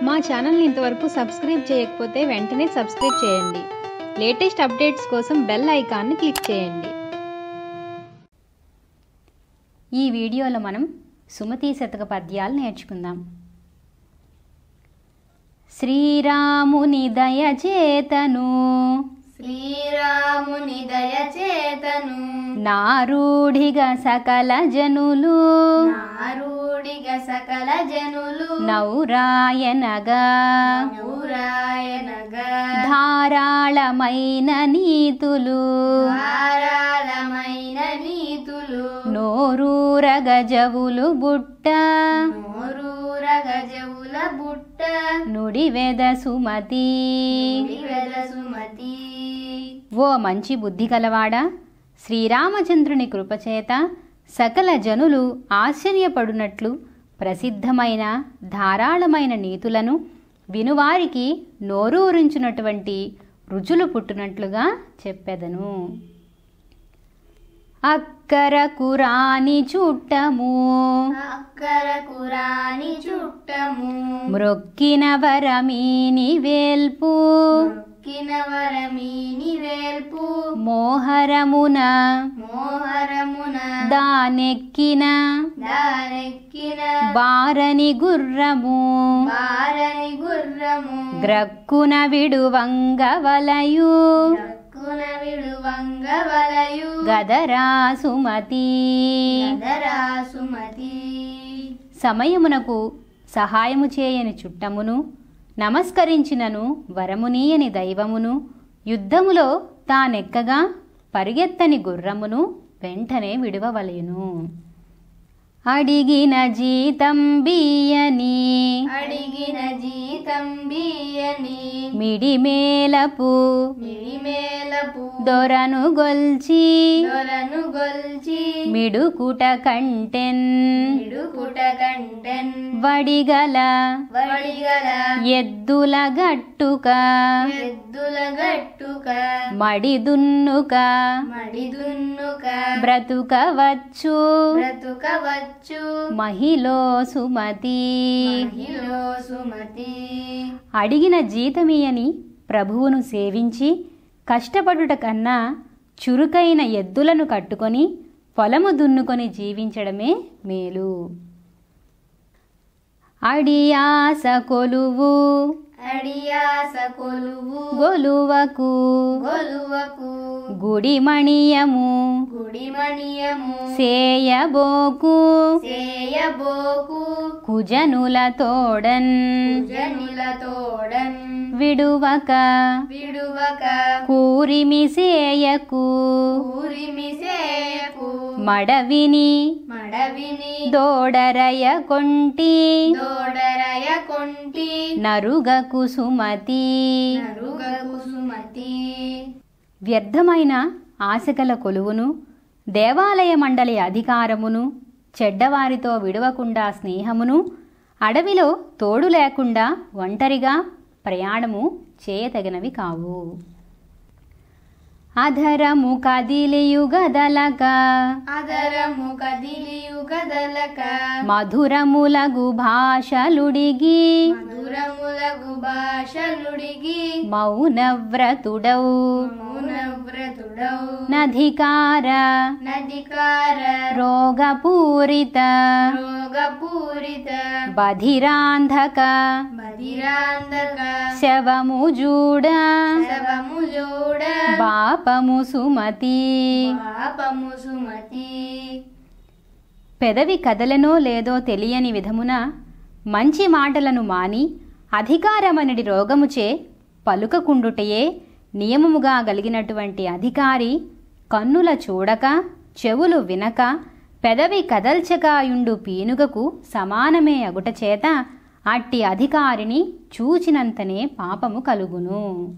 మా ఛానల్ని ఇంతవరకు సబ్స్క్రైబ్ చేయకపోతే వెంటనే సబ్స్క్రైబ్ చేయండి లేటెస్ట్ అప్డేట్స్ కోసం బెల్ ఐకాన్ని క్లిక్ చేయండి ఈ వీడియోలో మనం సుమతి శతక పద్యాలు నేర్చుకుందాం శ్రీరాముని దయచేతను శ్రీరాముని దయచేతను నారూఢిగా సకల జనులు నారూడిగా సకల జనులు నౌరాయనగా నౌరాయనగా ధారాళమైన నీతులు ధారాళమైన నీతులు నోరూర గజవులు బుట్ట నోరూర గజవుల బుట్ట నుడివెద సుమతి వెద సుమతి ఓ మంచి బుద్ధి కలవాడా శ్రీరామచంద్రుని కృపచేత సకల జనులు ఆశ్చర్యపడునట్లు ప్రసిద్ధమైన ధారాళమైన నీతులను వినువారికి నోరూరించినటువంటి రుచులు పుట్టునట్లుగా చెప్పెదను అక్కర కురాని చుట్టము అక్కర కురాని చుట్టము మ్రొక్కిన వరమీని వేల్పు మొక్కిన వరమీని వేల్పు మోహరమున మోహరమున దానెక్కిన దారెక్కిన బారని గుర్రము బారని గుర్రము గ్రక్కున విడువంగ వలయు దక్కున విడువంగ వలయు గదరా సుమతి గదరా సుమతి సమయమునకు సహాయము చేయని చుట్టమును నమస్కరించినను వరమునీయని దైవమును యుద్ధములో తానెక్కగా పరిగెత్తని గుర్రమును వెంటనే విడువవలయును అడిగిన జీతం బియ్యని అడిగిన జీతం బియ్యని మిడిమేలపు మిడిమేలపు దొరను గొల్చి దొరను గొల్చి మిడుకుట కంటెన్ మిడుకుట కంటెన్ వడిగల వడిగల ఎద్దుల గట్టుక ఎద్దుల గట్టుక మడిదున్నుక మడిదున్నుక బ్రతుకవచ్చు బ్రతుకవచ్చు మహిలో సుమతి మహిళో సుమతి అడిగిన జీతమియని ప్రభువును సేవించి కష్టపడుట కన్నా చురుకైన ఎద్దులను కట్టుకొని పొలము దున్నుకొని జీవించడమే మేలు అడియాస కొలువు అడియాస కొలువు గొలువకు గొలువకు గుడిమణియము గుడిమణియము సేయబోకు సేయబోకు కుజనుల తోడన్ జనుల తోడన్ విడువక విడువక కూరిమి సేయకు ఊరిమి సేయకు మడవిని మడవిని దోడరయ కొంటి దోడరయ కొంటి నరుగకు సుమతి నరుగ కుసుమతి వ్యర్థమైన ఆశకల కొలువును దేవాలయ మండలి అధికారమును చెడ్డవారితో విడవకుండా స్నేహమును అడవిలో తోడు లేకుండా ఒంటరిగా ప్రయాణము చేయతగినవి కావు అధరము కదిలియుగదలక అదరము కదిలియు కదలక మధురములగు భాషలుడిగి మధురములగు భాషలుడిగి మౌనవ్రతుడౌ మౌనవ్రతుడౌ నధికార నదికార రోగపూరిత రోగపూరిత బధిరాంధక బధిరాంధక శవము జూడ శవము జోడ పాపము సుమతి పాపము సుమతి పెదవి కదలనో లేదో తెలియని విధమున మంచి మాటలను మాని అధికారమనడి రోగముచే పలుకకుండుటయే నియమముగా గలిగినటువంటి అధికారి కన్నుల చూడక చెవులు వినక పెదవి కదల్చకాయుండు పీనుగకు సమానమే అగుట చేత అట్టి అధికారిని చూచినంతనే పాపము కలుగును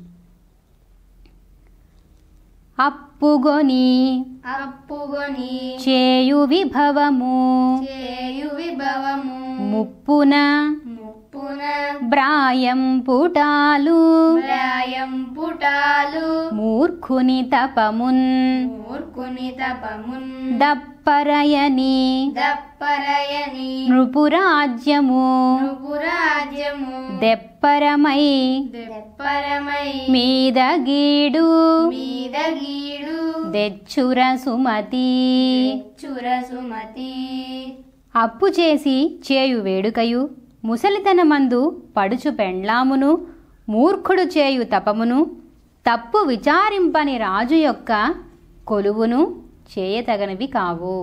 అప్పుగొని అప్పుగొని చేయు విభవము చేయు విభవము ముప్పున ముప్పున బ్రాయం పుటాలు ప్రాయం పుటాలు మూర్ఖుని తపమున్ మూర్ఖుని తపమున్ దప్పరయని దప్ప తెప్పరయని నృపురాజ్యము నృపురాజ్యము దెప్పరమై దెప్పరమై మీద గీడు మీద గీడు దెచ్చుర సుమతి చుర సుమతి అప్పు చేసి చేయు వేడుకయు ముసలితనమందు పడుచు పెండ్లామును మూర్ఖుడు చేయు తపమును తప్పు విచారింపని రాజు యొక్క కొలువును చేయతగనివి కావు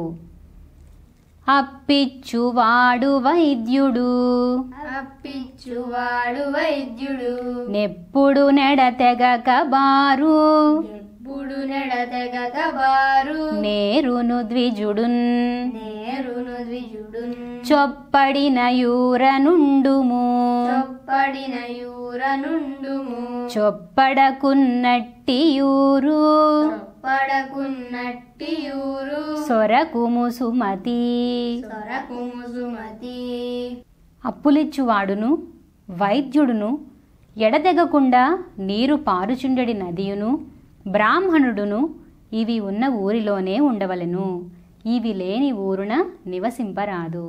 అప్పిచ్చువాడు వైద్యుడు అప్పిచ్చువాడు వైద్యుడు నెప్పుడు నెడతెగక బారు ఎప్పుడు నెడతెగక బారు నేరును ద్విజుడున్ నేరును ద్విజుడు చొప్పడిన యూరనుండుము చొప్పడిన యూరనుండుము చొప్పడకున్నట్టి యూరు చొప్పడకున్నట్టి యూరు సొరకుము సుమతి సొరకుము సుమతి అప్పులిచ్చువాడును వైద్యుడును ఎడతెగకుండా నీరు పారుచుండెడి నదియును బ్రాహ్మణుడును ఇవి ఉన్న ఊరిలోనే ఉండవలెను ఇవి లేని ఊరున నివసింపరాదు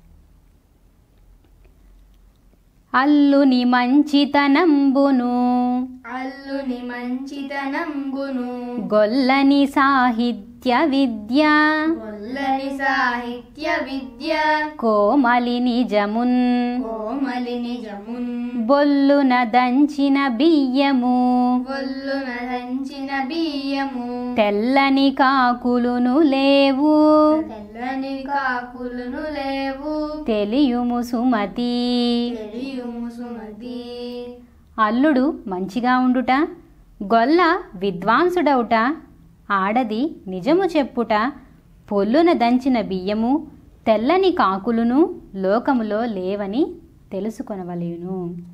అల్లుని మంచితనంబును అల్లుని మంచితనంబును గొల్లని సాహిత్య విద్య గొల్లని సాహిత్య విద్య కోమలి నిజమున్ కోమలి నిజమున్ బొల్లున దంచిన బియ్యము ఒల్లున దంచిన బియ్యము తెల్లని కాకులును లేవు తెల్లని కాకులను లేవు తెలియుము సుమతి తెలియుము సుమతి అల్లుడు మంచిగా ఉండుట గొల్ల విద్వాంసుడవుట ఆడది నిజము చెప్పుట పొల్లున దంచిన బియ్యము తెల్లని కాకులును లోకములో లేవని తెలుసుకొనవలయును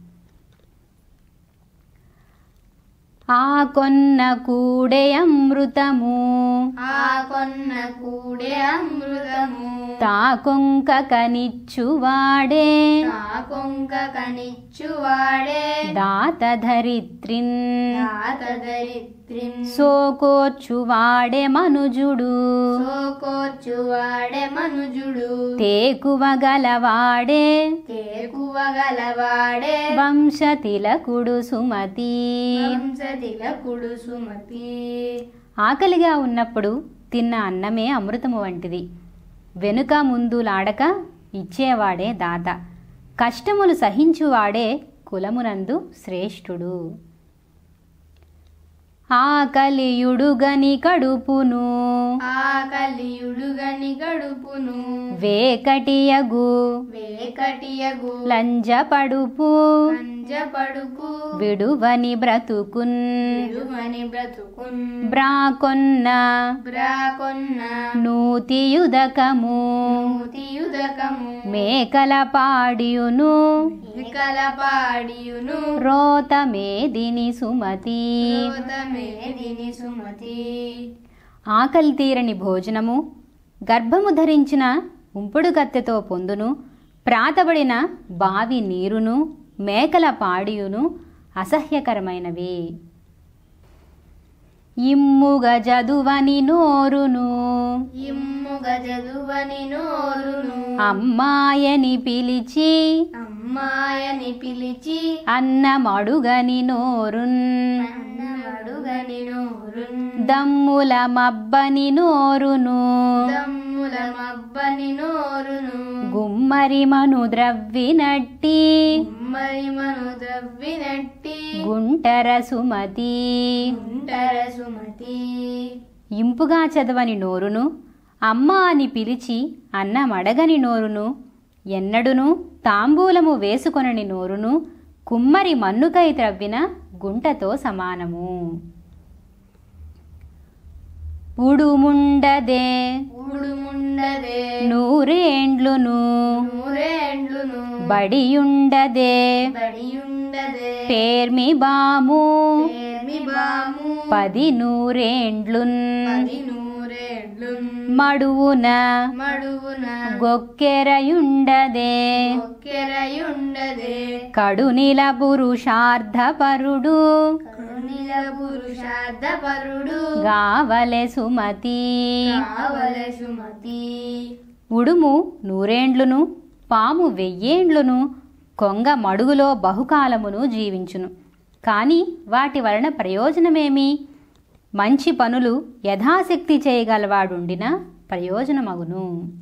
ఆ కొన్న కూడే అమృతము ఆ కొన్న కూడే అమృతము తా కొంక కనిచ్చువాడే తా కొంక కనిచ్చువాడే దాత ధరిత్రిన్ తాత దరిద్రిం సోకోర్చువాడే మనుజుడు సోకోర్చువాడే మనుజుడు తేకువ గలవాడే తేకువగలవాడే వంశ తిలకుడు సుమతి వంశతిలకుడు సుమతి ఆకలిగా ఉన్నప్పుడు తిన్న అన్నమే అమృతము వంటిది వెనుక ముందు లాడక ఇచ్చేవాడే దాత కష్టములు సహించువాడే కులమునందు శ్రేష్ఠుడు ఆకలియుడుగని కడుపును ఆకలియుడుగని గడుపును వేకటియగు వేకటియగు లంజపడుపు కంజపడుకు విడువని బ్రతుకున్ విడుమని బ్రతుకున్ బ్రాకొన్న బ్రాకొన్న నూతియుదకము మూతియుదకము మేకల పాడియును మేకల పాడియును రోత మేదిని సుమతి రోతమేదిని సుమతి ఆకలి తీరని భోజనము గర్భము ధరించిన ఉంపుడు కత్తెతో పొందును ప్రాతబడిన బావి నీరును మేకల పాడియును అసహ్యకరమైనవి ఇమ్ముగ జదువని నోరును ఇమ్ముగ చదువని నోరును అమ్మాయని పిలిచి అమ్మాయని పిలిచి అన్నమడుగని నోరున్ అన్నమడుగని నోరున్ దమ్ముల మబ్బని నోరును దమ్ముల మబ్బని నోరును గుమ్మరి మను ద్రవ్వినట్టి ఉమ్మరి మను ద్రవ్వినట్టి గుంటర సుమతి ఉంటర సుమతి ఇంపుగా చదవని నోరును అమ్మ అని పిలిచి అన్నమడగని నోరును ఎన్నడును తాంబూలము వేసుకొనని నోరును కుమ్మరి మన్నుకై త్రవ్విన గుంటతో సమానము ఉడుముండదే ఉడుముండదే నూరేండ్లును నూరేండ్లును బడియుండదే బడియుండదే పేర్మి బాము పేర్మి బాము పది నూరేండ్లున్ పది నూరేండ్లున్ మడువున మడువున గొక్కెరయుండదే ఒక్కెరయుండదే కడునిల పురుషార్థపరుడు కరుణిల పురుషార్థపరుడు గావలె సుమతి కావల సుమతి ఉడుము నూరేండ్లును పాము వెయ్యేండ్లును కొంగ మడుగులో బహుకాలమును జీవించును కానీ వాటి వలన ప్రయోజనమేమి మంచి పనులు యథాశక్తి చేయగలవాడుండిన ప్రయోజనమగును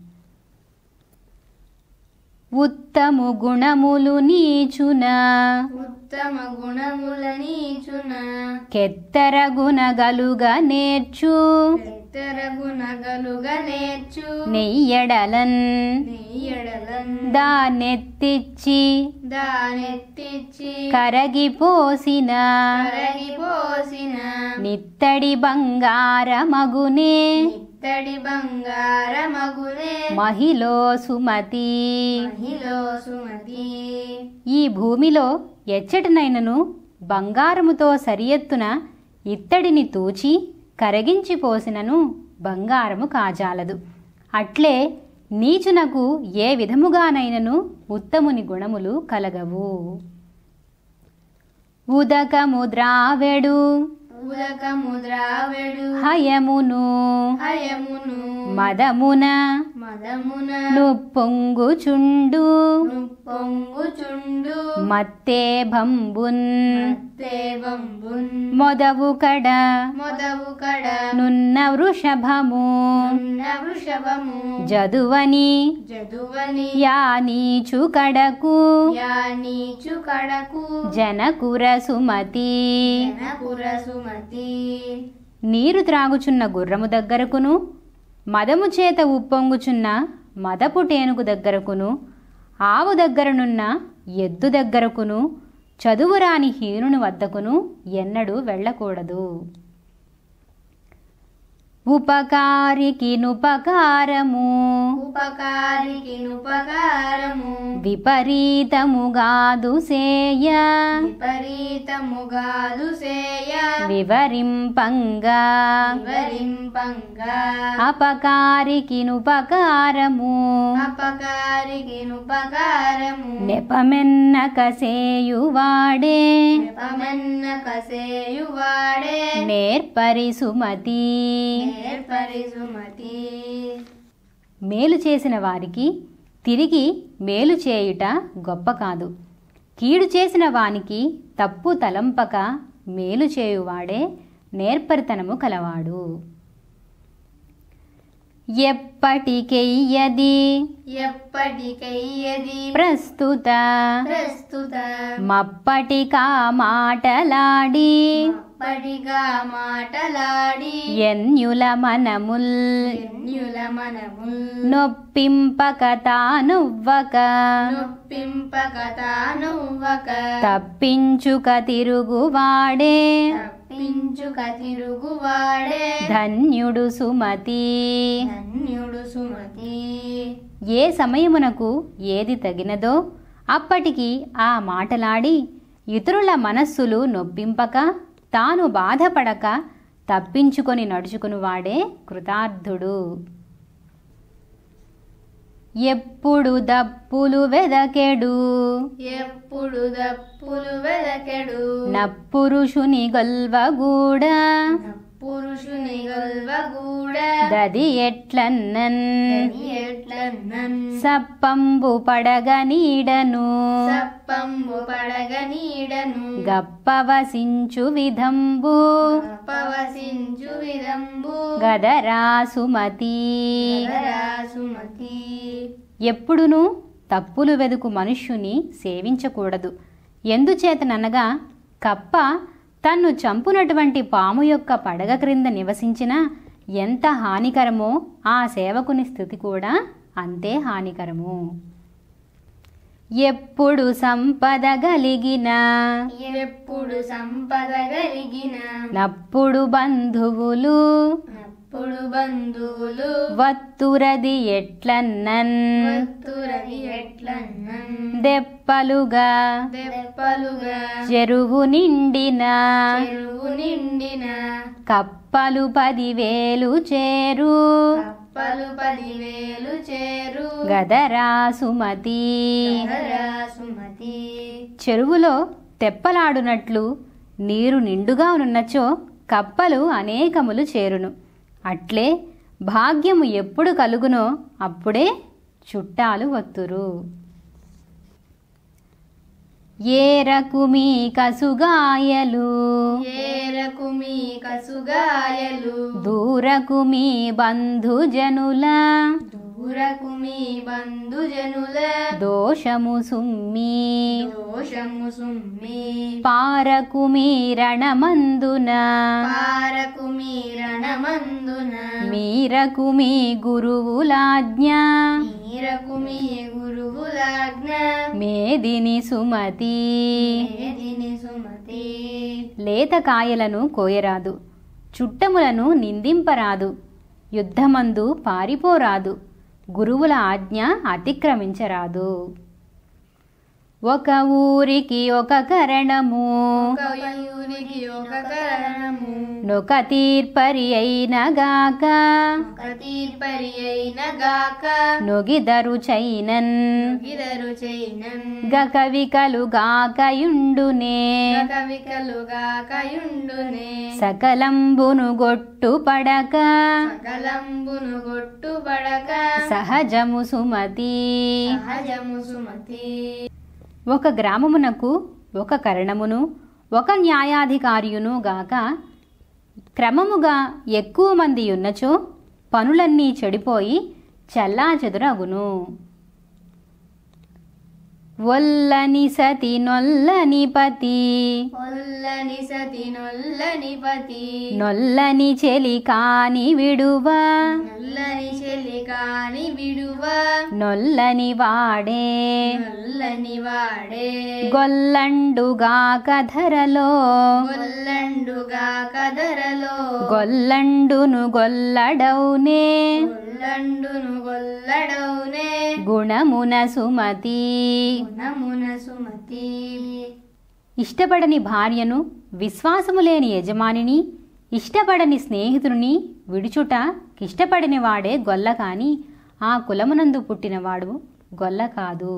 ఉత్తము గుణములు నీచున ఉత్తమ గుణముల నీచున కెత్తర గుణగలుగా నేర్చు ఇతర గుణగలుగా నేర్చు నెయ్యడలన్ నెయ్యడలన్ దానెత్తిచ్చి దానెత్తిచ్చి కరగిపోసిన కరగిపోసిన నిత్తడి బంగారమగునే ఇత్తడి బంగారమగునే మహిలో సుమతి మహిలో సుమతి ఈ భూమిలో ఎచ్చటినైనను బంగారముతో సరియెత్తున ఇత్తడిని తూచి కరగించిపోసినను బంగారము కాజాలదు అట్లే నీచునకు ఏ విధముగానైనను ఉత్తముని గుణములు కలగవు ఉదకము ద్రావెడు ఉదకము ద్రావెడు హయమును హయమును మదమున మదమున నుప్పొంగుచుండు పొంగుచుండు మత్తే భంబున్ దేవంబున్ మొదవు కడ మొదవు కడ నున్న వృషభము ఉన్న వృషభము జదువని జదువని యా నీచు కడకు యా నీచు కడకు జనకుర సుమతి జనపుర సుమతి నీరు త్రాగుచున్న గుర్రము దగ్గరకును మదము చేత ఉప్పొంగుచున్న మదపు టేనుగు దగ్గరకును ఆవు దగ్గరనున్న ఎద్దు దగ్గరకును చదువురాని హీనుని వద్దకును ఎన్నడూ వెళ్ళకూడదు ఉపకారికి నుపకారము ఉపకారికి ఉపకారము విపరీతముగాదు సేయ విపరీతముగాదు సేయ వివరింపంగా వివరింపంగా అపకారికి నుపకారము అపకారికి ఉపకారము నెపమెన్నక సేయువాడే నెపమన్న కసేయువాడే నేర్పరి సుమతి నేర్పరి సుమతి మేలు చేసిన వారికి తిరిగి మేలు చేయుట గొప్ప కాదు కీడు చేసిన వానికి తప్పు తలంపక మేలు చేయువాడే నేర్పరితనము కలవాడు ఎప్పటికెయ్యది ఎప్పటికయ్యది ప్రస్తుత ప్రస్తుత మప్పటికా మాటలాడి అప్పటిగా మాటలాడి ఎన్యుల మనముల్ ఎన్యుల మనముల్ నొప్పింపక తానువ్వక నొప్పింపక తానువ్వక తప్పించుక తిరుగువాడే తప్పించుక తిరుగువాడే ధన్యుడు సుమతి ధన్యుడు సుమతి ఏ సమయమునకు ఏది తగినదో అప్పటికి ఆ మాటలాడి ఇతరుల మనస్సులు నొప్పింపక తాను బాధపడక తప్పించుకొని నడుచుకుని వాడే కృతార్థుడు ఎప్పుడు దప్పులు వెదకెడు ఎప్పుడు దప్పులు వెదకెడు నప్పురుషుని గొల్వగూడా పురుషుని గొల్వగూడ దది ఎట్లన్నన్ ఎట్లన్నన్ సప్పంబు పడగ నీడను సప్పంబు పడగ నీడను గప్పవసించు విధంబు పవసించు విదంబు గదరా సుమతి గదరా సుమతి ఎప్పుడునూ తప్పులు వెదుకు మనుష్యుని సేవించకూడదు ఎందుచేతననగా కప్ప తన్ను చంపునటువంటి పాము యొక్క పడగ క్రింద నివసించిన ఎంత హానికరమో ఆ సేవకుని స్థితి కూడా అంతే హానికరము ఎప్పుడు సంపద గలిగిన ఎప్పుడు సంపద కలిగిన నప్పుడు బంధువులు అప్పుడు బంధువులు వత్తురది ఎట్లన్నన్ భక్తురది ఎట్లన్నన్ దెప్పలుగా దెప్పలుగా చెరువు నిండిన చెరువు నిండిన కప్పలు పదివేలు చేరు కప్పలు పదివేలు చేరు గదరా సుమతి గదరా సుమతి చెరువులో తెప్పలాడునట్లు నీరు నిండుగా నున్నచో కప్పలు అనేకములు చేరును అట్లే భాగ్యము ఎప్పుడు కలుగునో అప్పుడే చుట్టాలు వత్తురు ఏరకు మీ కసుగాయలు ఏరకు మీ కసుగాయలు దూరకు మీ బంధుజనుల దూరకు మీ బంధుజనుల దోషము సుమ్మి దోషము సుమ్మి పారకు మీ రణమందున పారకు మీ రణమందున మీరకు మీ గురువులాజ్ఞ మీరకు మీ గురువులాజ్ఞ మేదిని సుమతి మేదిని సుమతి లేత కాయలను కోయరాదు చుట్టములను నిందింపరాదు యుద్ధమందు పారిపోరాదు గురువుల ఆజ్ఞ అతిక్రమించరాదు ఒక ఊరికి ఒక కరణము ఒక యూరికి ఒక కరణము నొక తీర్పరి అయినగాక ఒక తీర్పరి అయిన గాక నొగిదరు చైనన్ గిదరు చైనన్ గకవికలు గాకయుండునే కవికలు గాకయుండునే సకలంబును గొట్టు పడక సకలంబును గొట్టు పడక సహజము సుమతి సహజము సుమతి ఒక గ్రామమునకు ఒక కరణమును ఒక న్యాయాధికారియును గాక క్రమముగా ఎక్కువ మంది ఉన్నచో పనులన్నీ చెడిపోయి చెల్లాచెదురగును ఒల్లని సతి నొల్లని పతి ఒల్లని సతి నొల్లని పతి నొల్లని చెలి కాని విడువ నల్లని చెలి కాని విడువ నొల్లని వాడే నల్లని వాడే గొల్లండుగా కధరలో గొల్లండుగా కదరలో గొల్లండును గొల్లడౌనే గొల్లండును గొల్లడవునే గుణమున సుమతి గుణమున సుమతి ఇష్టపడని భార్యను విశ్వాసము లేని యజమానిని ఇష్టపడని స్నేహితుని విడుచుట కిష్టపడని వాడే గొల్ల కాని ఆ కులమునందు పుట్టినవాడు గొల్ల కాదు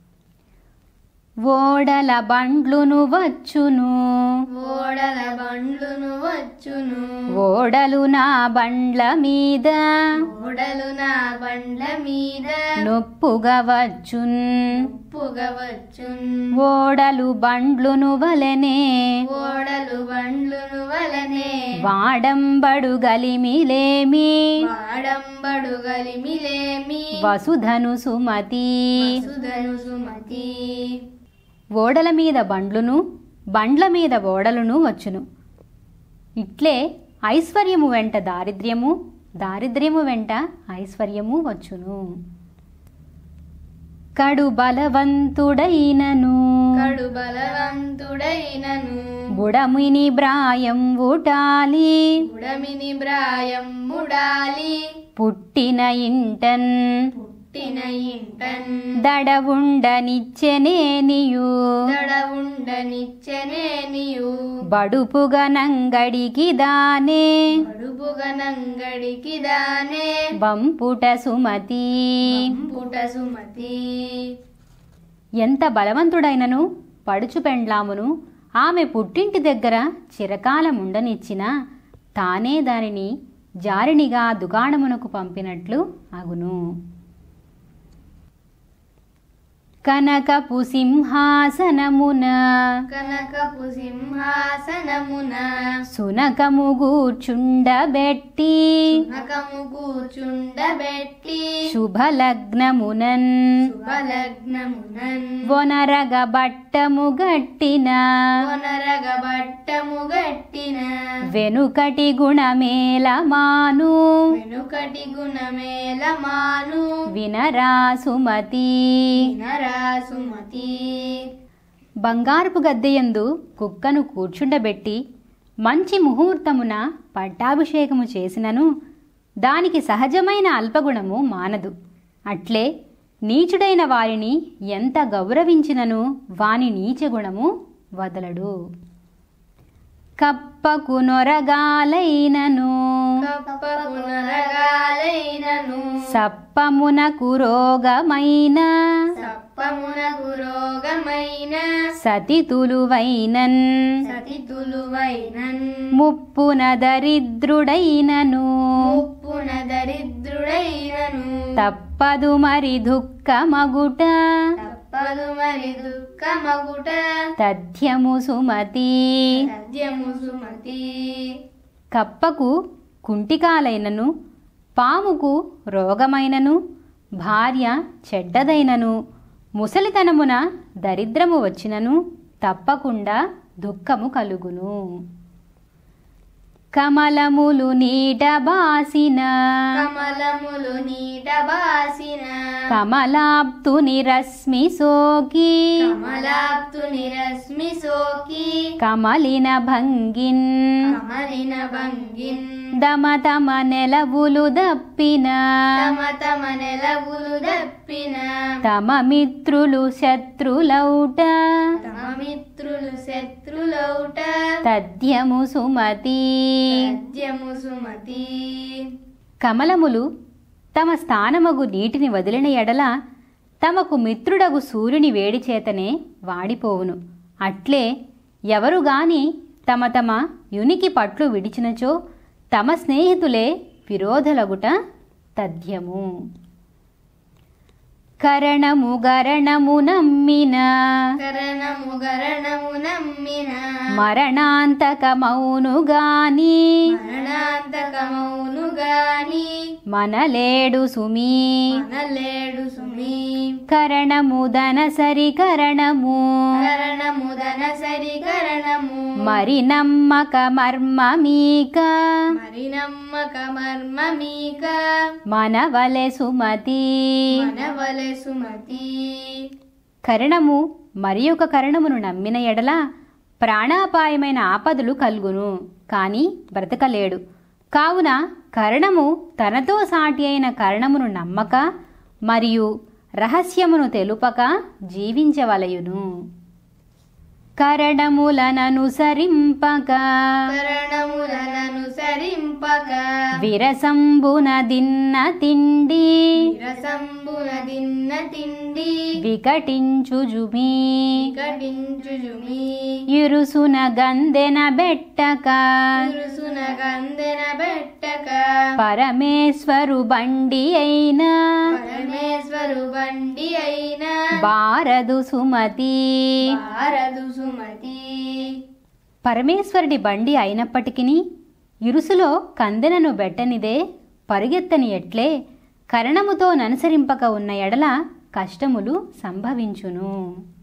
ఓడల బండ్లును వచ్చును ఓడల బండ్లును వచ్చును ఓడలు నా బండ్ల మీద ఓడలు నా బండ్ల మీద నొప్పుగా వచ్చున్ ఉప్పుగా వచ్చున్ ఓడలు బండ్లును వలెనే ఓడలు బండ్లును వలనే వాడంబడు గలిమిలేమి వాడంబడు గలిమిలేమి వసుధను సుమతి సుధను సుమతి ఓడల మీద బండ్లును బండ్ల మీద ఓడలును వచ్చును ఇట్లే ఐశ్వర్యము వెంట దారిద్ర్యము దారిద్ర్యము వెంట ఐశ్వర్యము వచ్చును కడు బలవంతుడైనను కడు బలవంతుడైనను బుడమిని బ్రాయం ఊటాలి ఉడమిని బ్రాయం ముడాలి పుట్టిన ఇంటన్ పుట్టిన ఇంటన్ దడవుండనిచ్చెనేనియు దడ ఉండనిచ్చనే నీయు బడుపుగనంగడికి దానే అడుపుగనంగడికి దానే వంపుట సుమతి పుట సుమతి ఎంత బలవంతుడైనను పడుచు పెండ్లామును ఆమె పుట్టింటి దగ్గర చిరకాలం ఉండనిచ్చినా తానే దానిని జారినిగా దుకాణమునకు పంపినట్లు అగును కనకపు సింహాసనమున కనకపు సింహాసనమున సునకము గూర్చుండబెట్టి నకము కూచుండబెట్టి శుభలగ్నమునన్ శుభలగ్నమునన్ వొనరగ బట్టము గట్టిన కొనరగ బట్టము గట్టిన వెనుకటి గుణమేల మాను వెనుకటి గుణమేల మాను వినరా సుమతి వినరా సుమతి బంగారపు గద్దెయందు కుక్కను కూర్చుండబెట్టి మంచి ముహూర్తమున పట్టాభిషేకము చేసినను దానికి సహజమైన అల్పగుణము మానదు అట్లే నీచుడైన వారిని ఎంత గౌరవించినను వాని నీచగుణము వదలడు కప్పకు నొరగాలైనను కప్పకు నరగాలైనను సప్పమునకు రోగమైన సప్పమునకు రోగమైన సతితులువైనన్ సతితులువైనన్ ముప్పున దరిద్రుడైనను ముప్పు తప్పున దరిద్రుడైనను తప్పదు మరి దుఃఖమగుట తప్పదు మరి దుఃఖమగుట తథ్యము సుమతి సత్యము సుమతి కప్పకు కుంటికాలైనను పాముకు రోగమైనను భార్య చెడ్డదైనను ముసలితనమున దరిద్రము వచ్చినను తప్పకుండా దుఃఖము కలుగును కమలములు నీట బాసిన కమలములు నీట బాసిన కమలాప్తుని రశ్మి సోకి కమలాప్తుని రశ్మి సోకి కమలిన భంగిన్ కమలిన భంగిన్ దమతమ నెలవులు దప్పిన తమ తమ నెలవులు దప్పిన తమ మిత్రులు శత్రులౌట తమ మిత్రులు శత్రులౌట తథ్యము సుమతి సత్యము సుమతి కమలములు తమ స్థానమగు నీటిని వదిలిన ఎడల తమకు మిత్రుడగు సూర్యుని వేడి చేతనే వాడిపోవును అట్లే ఎవరు గాని తమ తమ యునికి పట్లు విడిచినచో తమ స్నేహితులే విరోధలగుట తథ్యము కరణము గరణము నమ్మిన కరణము గరణము నమ్మిన మరణాంతకమౌను గాని మరణాంతకమౌను గాని మనలేడు సుమీ మనలేడు సుమి కరణము ధనసరి కరణము కరణము ధనసరి కరణము మరి నమ్మక మర్మమీక మరి నమ్మక మర్మ మీక మనవలె సుమతి మనవలె సుమతి కరణము మరి ఒక కరణమును నమ్మిన ఎడల ప్రాణాపాయమైన ఆపదలు కలుగును కాని బ్రతకలేడు కావున కరణము తనతో సాటి అయిన కరణమును నమ్మక మరియు రహస్యమును తెలుపక జీవించవలయును కరణములననుసరింపక కరణములను సరింపక విరసంబున దిన్న తిండి విరసంబున దిన్న తిండి వికటించుజుమి వికటించుజుమి ఇరుసున గందెన బెట్టక తురుసున గందెన పెట్టక పరమేశ్వరు బండి అయినా పరమేశ్వరు బండి అయిన భారదు సుమతి భారదు సుమతి పరమేశ్వరుడి బండి అయినప్పటికీ ఇరుసులో కందెనను బెట్టనిదే పరుగెత్తని ఎట్లే కరణముతో ననుసరింపక ఉన్న ఎడల కష్టములు సంభవించును